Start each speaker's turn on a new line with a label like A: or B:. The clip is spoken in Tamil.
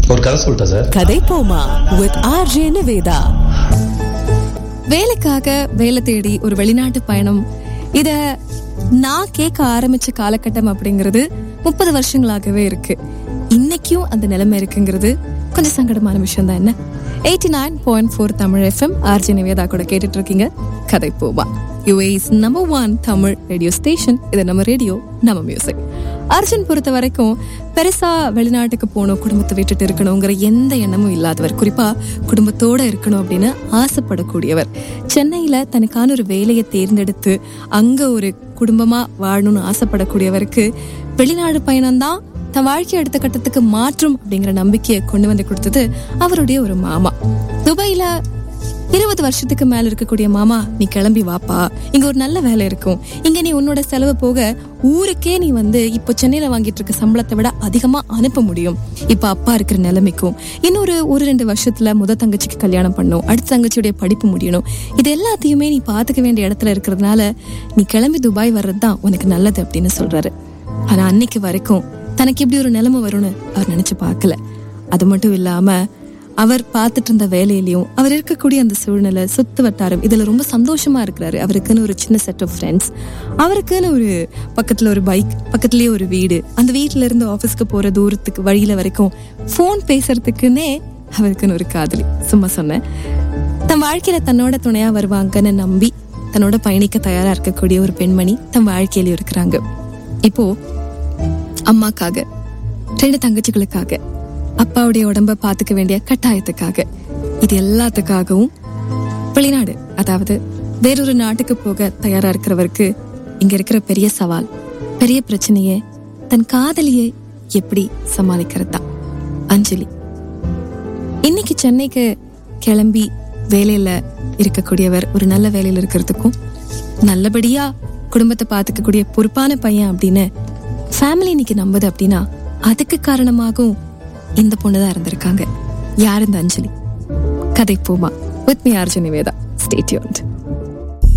A: ஒரு கதை சொல்லிட்டா சார்
B: கதை போமா வித் ஆர் ஜே நிவேதா
C: வேலைக்காக வேலை தேடி ஒரு வெளிநாட்டு பயணம் இத நான் கேட்க ஆரம்பிச்ச காலகட்டம் அப்படிங்கிறது முப்பது வருஷங்களாகவே இருக்கு இன்னைக்கும் அந்த நிலைமை இருக்குங்கிறது கொஞ்சம் சங்கடமான விஷயம் தான் என்ன eighty nine point four Tamil FM R நிவேதா கூட கேட்டுட்டு இருக்கீங்க கதை போவா US number one Tamil radio station இது நம்ம ரேடியோ நம்ம மியூசிக் அர்ஜுன் பொறுத்த வரைக்கும் பெருசா வெளிநாட்டுக்கு போகணும் குடும்பத்தை விட்டுட்டு இருக்கணுங்கிற எந்த எண்ணமும் இல்லாதவர் குறிப்பா குடும்பத்தோட இருக்கணும் அப்படின்னு ஆசைப்படக்கூடியவர் சென்னையில தனக்கான ஒரு வேலையை தேர்ந்தெடுத்து அங்க ஒரு குடும்பமா வாழணும்னு ஆசைப்படக்கூடியவருக்கு வெளிநாடு பயணம்தான் தன் வாழ்க்கை அடுத்த கட்டத்துக்கு மாற்றும் அப்படிங்கிற நம்பிக்கையை கொண்டு வந்து கொடுத்தது அவருடைய ஒரு மாமா துபாயில இருபது வருஷத்துக்கு மேல இருக்கக்கூடிய மாமா நீ கிளம்பி வாப்பா இங்க ஒரு நல்ல வேலை இருக்கும் இங்க நீ உன்னோட செலவு போக ஊருக்கே நீ வந்து இப்போ சென்னையில வாங்கிட்டு இருக்க சம்பளத்தை விட அதிகமா அனுப்ப முடியும் இப்ப அப்பா இருக்கிற நிலைமைக்கும் இன்னொரு ஒரு ரெண்டு வருஷத்துல முத தங்கச்சிக்கு கல்யாணம் பண்ணும் அடுத்த தங்கச்சியுடைய படிப்பு முடியணும் இது எல்லாத்தையுமே நீ பாத்துக்க வேண்டிய இடத்துல இருக்கிறதுனால நீ கிளம்பி துபாய் வர்றதுதான் உனக்கு நல்லது அப்படின்னு சொல்றாரு ஆனா அன்னைக்கு வரைக்கும் தனக்கு இப்படி ஒரு நிலைமை வரும்னு அவர் நினைச்சு பார்க்கல அது மட்டும் இல்லாம அவர் பார்த்துட்டு இருந்த வேலையிலயும் அவர் இருக்கக்கூடிய அந்த சூழ்நிலை சுத்து வட்டாரம் இதுல ரொம்ப சந்தோஷமா இருக்கிறாரு அவருக்குன்னு ஒரு சின்ன செட் ஆஃப் ஃப்ரெண்ட்ஸ் அவருக்குன்னு ஒரு பக்கத்துல ஒரு பைக் பக்கத்துலயே ஒரு வீடு அந்த வீட்டுல இருந்து ஆபீஸ்க்கு போற தூரத்துக்கு வழியில வரைக்கும் ஃபோன் பேசுறதுக்குன்னே அவருக்குன்னு ஒரு காதலி சும்மா சொன்னேன் தன் வாழ்க்கையில தன்னோட துணையா வருவாங்கன்னு நம்பி தன்னோட பயணிக்க தயாரா இருக்கக்கூடிய ஒரு பெண்மணி தன் வாழ்க்கையிலயும் இருக்கிறாங்க இப்போ அம்மாக்காக ரெண்டு தங்கச்சிகளுக்காக அப்பாவுடைய உடம்ப பாத்துக்க வேண்டிய கட்டாயத்துக்காக இது எல்லாத்துக்காகவும் வெளிநாடு அதாவது வேறொரு நாட்டுக்கு போக தயாரா இருக்கிறவருக்கு இங்க இருக்கிற பெரிய சவால் பெரிய பிரச்சனைய தன் காதலியை எப்படி சமாளிக்கிறது தான் அஞ்சலி இன்னைக்கு சென்னைக்கு கிளம்பி வேலையில இருக்கக்கூடியவர் ஒரு நல்ல வேலையில இருக்கிறதுக்கும் நல்லபடியா குடும்பத்தை பாத்துக்கக்கூடிய பொறுப்பான பையன் அப்படின்னு ஃபேமிலி இன்னைக்கு நம்புது அப்படின்னா அதுக்கு காரணமாகவும் இந்த பொண்ணுதான் இருந்திருக்காங்க யார் இந்த அஞ்சலி கதை போமா வித் மீ அர்ஜுன் நிவேதா ஸ்டேட்யூன்ட்